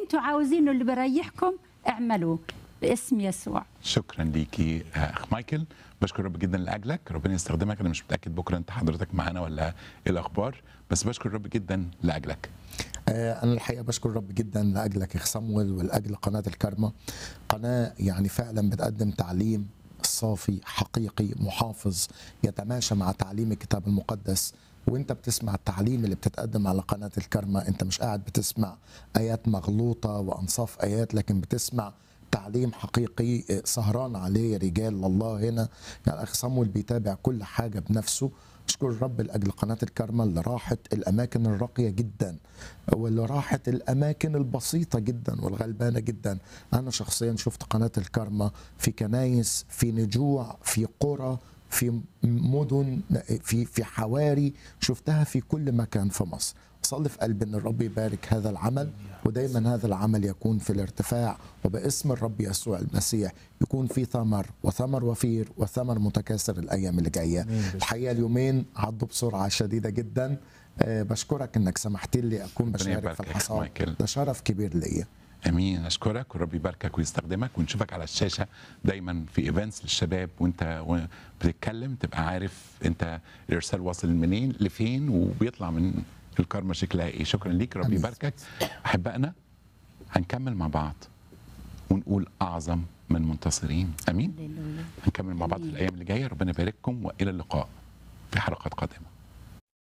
انتوا عاوزينه اللي بريحكم اعملوه باسم يسوع شكرا ليكي آه، اخ مايكل بشكر رب جدا لاجلك ربنا يستخدمك انا مش متاكد بكره انت حضرتك معانا ولا ايه الاخبار بس بشكر رب جدا لاجلك آه، أنا الحقيقة بشكر رب جدا لأجلك يا أخ صمويل ولأجل قناة الكرمة قناة يعني فعلا بتقدم تعليم صافي حقيقي محافظ يتماشى مع تعليم الكتاب المقدس وانت بتسمع التعليم اللي بتتقدم على قناة الكرمة انت مش قاعد بتسمع آيات مغلوطة وأنصاف آيات لكن بتسمع تعليم حقيقي آه، سهران عليه رجال الله هنا يعني أخ صمويل بيتابع كل حاجة بنفسه اشكر الرب لاجل قناه الكرمه اللي راحت الاماكن الراقيه جدا واللي راحت الاماكن البسيطه جدا والغلبانه جدا انا شخصيا شفت قناه الكرمه في كنايس في نجوع في قرى في مدن في في حواري شفتها في كل مكان في مصر صلي في قلبي ان الرب يبارك هذا العمل ودايما هذا العمل يكون في الارتفاع وباسم الرب يسوع المسيح يكون في ثمر وثمر وفير وثمر متكاثر الايام اللي جايه الحقيقه اليومين عدوا بسرعه شديده جدا آه، بشكرك انك سمحت لي اكون ربنا بشارك يبارك في يا أخ الحصاد مايكل. ده شرف كبير ليا امين اشكرك ورب يباركك ويستخدمك ونشوفك على الشاشه دايما في ايفنتس للشباب وانت و- بتتكلم تبقى عارف انت الارسال واصل منين لفين وبيطلع من الكارما شكلها ايه شكرا ليك رب أمين. يباركك احبائنا هنكمل مع بعض ونقول اعظم من منتصرين امين هللويا هنكمل مع بعض في أمين. الايام اللي جايه ربنا يبارككم والى اللقاء في حلقات قادمه